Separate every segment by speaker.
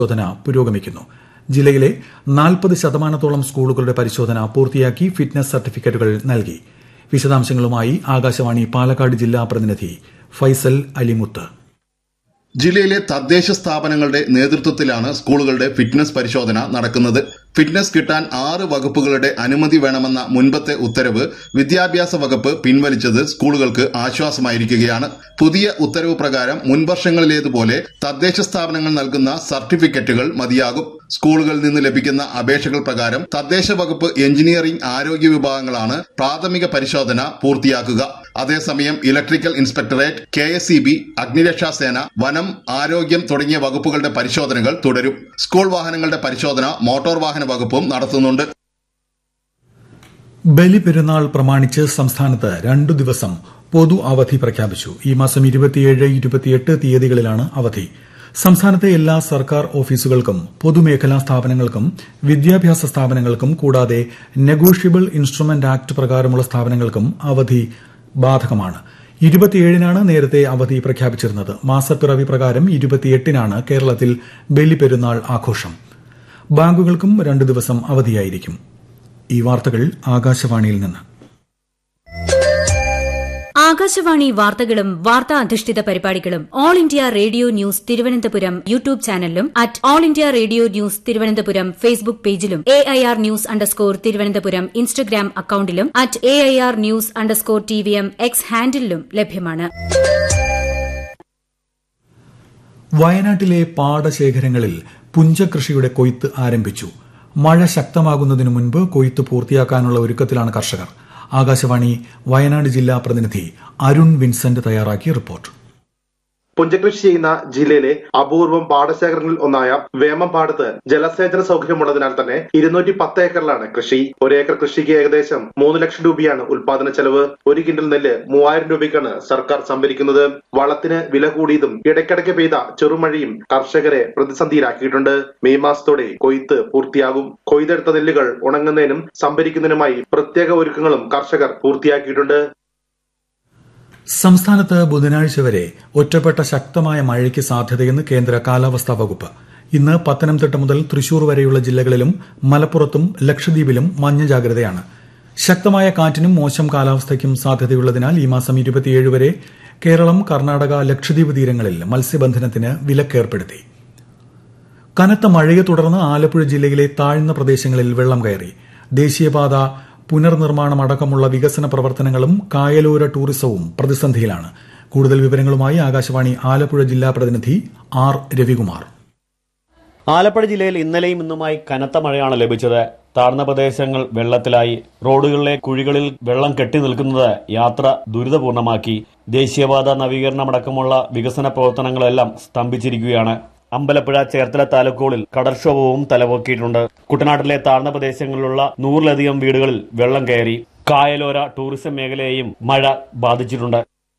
Speaker 1: പരിശോധന പുരോഗമിക്കുന്നു ജില്ലയിലെ നാൽപ്പത് ശതമാനത്തോളം സ്കൂളുകളുടെ പരിശോധന പൂർത്തിയാക്കി ഫിറ്റ്നസ് സർട്ടിഫിക്കറ്റുകൾ നൽകി വിശദാംശങ്ങളുമായി ആകാശവാണി പാലക്കാട് ജില്ലാ പ്രതിനിധി ഫൈസൽ അലിമുത്ത്
Speaker 2: ജില്ലയിലെ തദ്ദേശ സ്ഥാപനങ്ങളുടെ നേതൃത്വത്തിലാണ് സ്കൂളുകളുടെ ഫിറ്റ്നസ് പരിശോധന നടക്കുന്നത് ഫിറ്റ്നസ് കിട്ടാൻ ആറ് വകുപ്പുകളുടെ അനുമതി വേണമെന്ന മുൻപത്തെ ഉത്തരവ് വിദ്യാഭ്യാസ വകുപ്പ് പിൻവലിച്ചത് സ്കൂളുകൾക്ക് ആശ്വാസമായിരിക്കുകയാണ് പുതിയ ഉത്തരവ് പ്രകാരം മുൻവർഷങ്ങളിലേതുപോലെ തദ്ദേശ സ്ഥാപനങ്ങൾ നൽകുന്ന സർട്ടിഫിക്കറ്റുകൾ മതിയാകും സ്കൂളുകളിൽ നിന്ന് ലഭിക്കുന്ന അപേക്ഷകൾ പ്രകാരം തദ്ദേശ വകുപ്പ് എഞ്ചിനീയറിംഗ് ആരോഗ്യ വിഭാഗങ്ങളാണ് പ്രാഥമിക പരിശോധന പൂർത്തിയാക്കുക അതേസമയം electrical inspectorate K S E B അഗ്നിരക്ഷാസേന വനം ആരോഗ്യം തുടങ്ങിയ വകുപ്പുകളുടെ പരിശോധനകൾ തുടരും സ്കൂൾ വാഹനങ്ങളുടെ പരിശോധന മോട്ടോർ വാഹന വകുപ്പും നടത്തുന്നുണ്ട്
Speaker 1: ബലിപെരുന്നാൾ പ്രമാണിച്ച് സംസ്ഥാനത്ത് രണ്ടു ദിവസം പൊതു അവധി പ്രഖ്യാപിച്ചു ഈ മാസം ഇരുപത്തിയേഴ് ഇരുപത്തിയെട്ട് തീയതികളിലാണ് അവധി സംസ്ഥാനത്തെ എല്ലാ സർക്കാർ ഓഫീസുകൾക്കും പൊതുമേഖലാ സ്ഥാപനങ്ങൾക്കും വിദ്യാഭ്യാസ സ്ഥാപനങ്ങൾക്കും കൂടാതെ നെഗോഷ്യബിൾ ഇൻസ്ട്രുമെന്റ് ആക്ട് പ്രകാരമുള്ള സ്ഥാപനങ്ങൾക്കും അവധി ബാധകമാണ് ഇരുപത്തിയേഴിനാണ് നേരത്തെ അവധി പ്രഖ്യാപിച്ചിരുന്നത് മാസപ്പിറവി പ്രകാരം ഇരുപത്തിയെട്ടിനാണ് കേരളത്തിൽ ബലിപെരുന്നാൾ ആഘോഷം ബാങ്കുകൾക്കും രണ്ടു ദിവസം അവധിയായിരിക്കും ഈ വാർത്തകൾ ആകാശവാണിയിൽ നിന്ന്
Speaker 3: ആകാശവാണി വാർത്തകളും വാർത്താ അധിഷ്ഠിത പരിപാടികളും All India Radio News Thiruvananthapuram YouTube ചാനലിലും at All India Radio News Thiruvananthapuram Facebook പേജിലും A I R news underscore Thiruvananthapuram Instagram അക്കൌണ്ടിലും at A I R news underscore T V M X ഹാൻഡിലും ലഭ്യമാണ്
Speaker 1: വയനാട്ടിലെ പാടശേഖരങ്ങളിൽ പുഞ്ചകൃഷിയുടെ കൊയ്ത്ത് ആരംഭിച്ചു മഴ ശക്തമാകുന്നതിനു മുൻപ് കൊയ്ത്ത് പൂർത്തിയാക്കാനുള്ള ഒരുക്കത്തിലാണ് കർഷകർ ആകാശവാണി വയനാട് ജില്ലാ പ്രതിനിധി അരുൺ വിൻസെന്റ് തയ്യാറാക്കിയ റിപ്പോർട്ട്
Speaker 4: പുഞ്ചകൃഷി ചെയ്യുന്ന ജില്ലയിലെ അപൂർവം പാടശേഖരങ്ങളിൽ ഒന്നായ വേമമ്പാടത്ത് ജലസേചന സൗകര്യമുള്ളതിനാൽ തന്നെ ഇരുന്നൂറ്റി പത്ത് ഏക്കറിലാണ് കൃഷി ഒരേക്കർ കൃഷിക്ക് ഏകദേശം മൂന്ന് ലക്ഷം രൂപയാണ് ഉൽപാദന ചെലവ് ഒരു കിൻഡൽ നെല്ല് മൂവായിരം രൂപയ്ക്കാണ് സർക്കാർ സംഭരിക്കുന്നത് വളത്തിന് വില കൂടിയതും ഇടയ്ക്കിടയ്ക്ക് പെയ്ത ചെറുമഴയും കർഷകരെ പ്രതിസന്ധിയിലാക്കിയിട്ടുണ്ട് മെയ് മാസത്തോടെ കൊയ്ത്ത് പൂർത്തിയാകും കൊയ്തെടുത്ത നെല്ലുകൾ ഉണങ്ങുന്നതിനും സംഭരിക്കുന്നതിനുമായി പ്രത്യേക ഒരുക്കങ്ങളും കർഷകർ പൂർത്തിയാക്കിയിട്ടുണ്ട്
Speaker 1: സംസ്ഥാനത്ത് ബുധനാഴ്ച വരെ ഒറ്റപ്പെട്ട ശക്തമായ മഴയ്ക്ക് സാധ്യതയെന്ന് കേന്ദ്ര കാലാവസ്ഥാ വകുപ്പ് ഇന്ന് പത്തനംതിട്ട മുതൽ തൃശൂർ വരെയുള്ള ജില്ലകളിലും മലപ്പുറത്തും ലക്ഷദ്വീപിലും മഞ്ഞ ജാഗ്രതയാണ് ശക്തമായ കാറ്റിനും മോശം കാലാവസ്ഥയ്ക്കും സാധ്യതയുള്ളതിനാൽ ഈ മാസം ഇരുപത്തിയേഴ് വരെ കേരളം കർണാടക ലക്ഷദ്വീപ് തീരങ്ങളിൽ മത്സ്യബന്ധനത്തിന് വിലക്കേർപ്പെടുത്തി കനത്ത മഴയെ തുടർന്ന് ആലപ്പുഴ ജില്ലയിലെ താഴ്ന്ന പ്രദേശങ്ങളിൽ വെള്ളം കയറി ദേശീയപാത പുനർനിർമ്മാണം അടക്കമുള്ള വികസന പ്രവർത്തനങ്ങളും കായലോര ടൂറിസവും പ്രതിസന്ധിയിലാണ് കൂടുതൽ വിവരങ്ങളുമായി ആകാശവാണി ആലപ്പുഴ ജില്ലാ പ്രതിനിധി ആർ രവികുമാർ
Speaker 5: ആലപ്പുഴ ജില്ലയിൽ ഇന്നലെയും ഇന്നുമായി കനത്ത മഴയാണ് ലഭിച്ചത് താഴ്ന്ന പ്രദേശങ്ങൾ വെള്ളത്തിലായി റോഡുകളിലെ കുഴികളിൽ വെള്ളം കെട്ടി നിൽക്കുന്നത് യാത്ര ദുരിതപൂർണമാക്കി ദേശീയപാത നവീകരണമടക്കമുള്ള വികസന പ്രവർത്തനങ്ങളെല്ലാം സ്തംഭിച്ചിരിക്കുകയാണ് അമ്പലപ്പുഴ ചേർത്തല താലൂക്കുകളിൽ കടൽക്ഷോഭവും തലപൊക്കിയിട്ടുണ്ട് കുട്ടനാട്ടിലെ താഴ്ന്ന പ്രദേശങ്ങളിലുള്ള നൂറിലധികം വീടുകളിൽ വെള്ളം കയറി കായലോര ടൂറിസം മേഖലയെയും മഴ ബാധിച്ചിട്ടുണ്ട്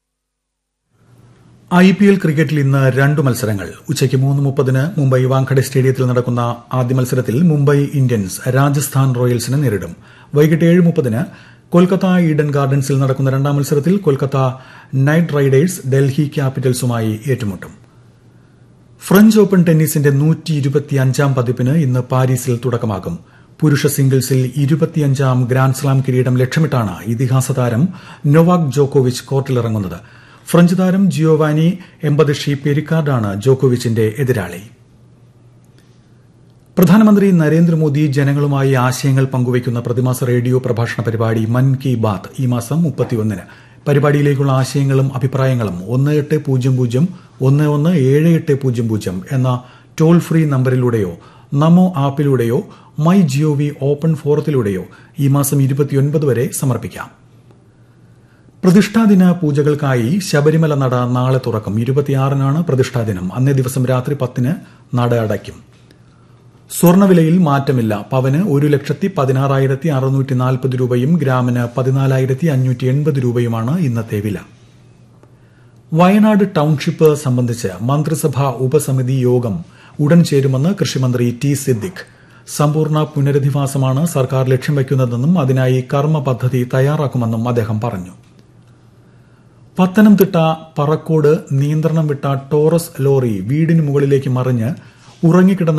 Speaker 1: ഐ പി എൽ ക്രിക്കറ്റിൽ ഇന്ന് രണ്ട് മത്സരങ്ങൾ ഉച്ചയ്ക്ക് മൂന്ന് മുപ്പതിന് മുംബൈ വാങ്കഡെ സ്റ്റേഡിയത്തിൽ നടക്കുന്ന ആദ്യ മത്സരത്തിൽ മുംബൈ ഇന്ത്യൻസ് രാജസ്ഥാൻ റോയൽസിനെ നേരിടും വൈകിട്ട് ഏഴ് മുപ്പതിന് കൊൽക്കത്ത ഈഡൻ ഗാർഡൻസിൽ നടക്കുന്ന രണ്ടാം മത്സരത്തിൽ കൊൽക്കത്ത നൈറ്റ് റൈഡേഴ്സ് ഡൽഹി ക്യാപിറ്റൽസുമായി ഏറ്റുമുട്ടും ഫ്രഞ്ച് ഓപ്പൺ ടെന്നീസിന്റെ നൂറ്റി ഇരുപത്തിയഞ്ചാം പതിപ്പിന് ഇന്ന് പാരീസിൽ തുടക്കമാകും പുരുഷ സിംഗിൾസിൽ ഇരുപത്തിയഞ്ചാം ഗ്രാൻഡ്സ്ലാം കിരീടം ലക്ഷ്യമിട്ടാണ് ഇതിഹാസ താരം നൊവാക് ജോക്കോവിച്ച് കോർട്ടിലിറങ്ങുന്നത് ഫ്രഞ്ച് താരം ജിയോവാനി എംബദഷി പെരിക്കാർഡാണ് ജോക്കോവിച്ചിന്റെ എതിരാളി പ്രധാനമന്ത്രി നരേന്ദ്രമോദി ജനങ്ങളുമായി ആശയങ്ങൾ പങ്കുവയ്ക്കുന്ന പ്രതിമാസ റേഡിയോ പ്രഭാഷണ പരിപാടി മൻ കി ബാത്ത് ഈ മാസം മുപ്പത്തിയൊന്നിന് പരിപാടിയിലേക്കുള്ള ആശയങ്ങളും അഭിപ്രായങ്ങളും ഒന്ന് എട്ട് പൂജ്യം പൂജ്യം ഒന്ന് ഒന്ന് ഏഴ് എട്ട് പൂജ്യം പൂജ്യം എന്ന ടോൾ ഫ്രീ നമ്പറിലൂടെയോ നമോ ആപ്പിലൂടെയോ മൈ ജിഒവി ഓപ്പൺ ഫോറത്തിലൂടെയോ ഈ മാസം ഇരുപത്തിയൊൻപത് വരെ സമർപ്പിക്കാം പ്രതിഷ്ഠാദിന പൂജകൾക്കായി ശബരിമല നട നാളെ തുറക്കും ഇരുപത്തിയാറിനാണ് പ്രതിഷ്ഠാദിനം അന്നേ ദിവസം രാത്രി പത്തിന് നട അടയ്ക്കും സ്വർണവിലയിൽ മാറ്റമില്ല പവന് ഒരു ലക്ഷത്തി പതിനാറായിരത്തി അറുന്നൂറ്റി നാൽപ്പത് രൂപയും ഗ്രാമിന് പതിനാലായിരത്തി അഞ്ഞൂറ്റി എൺപത് രൂപയുമാണ് ഇന്നത്തെ വില വയനാട് ടൌൺഷിപ്പ് സംബന്ധിച്ച് മന്ത്രിസഭാ ഉപസമിതി യോഗം ഉടൻ ചേരുമെന്ന് കൃഷിമന്ത്രി ടി സിദ്ദിഖ് സമ്പൂർണ്ണ പുനരധിവാസമാണ് സർക്കാർ ലക്ഷ്യം വയ്ക്കുന്നതെന്നും അതിനായി കർമ്മ പദ്ധതി തയ്യാറാക്കുമെന്നും അദ്ദേഹം പറഞ്ഞു പത്തനംതിട്ട പറക്കോട് നിയന്ത്രണം വിട്ട ടോറസ് ലോറി വീടിന് മുകളിലേക്ക് മറിഞ്ഞ് ഉറങ്ങിക്കിടന്ന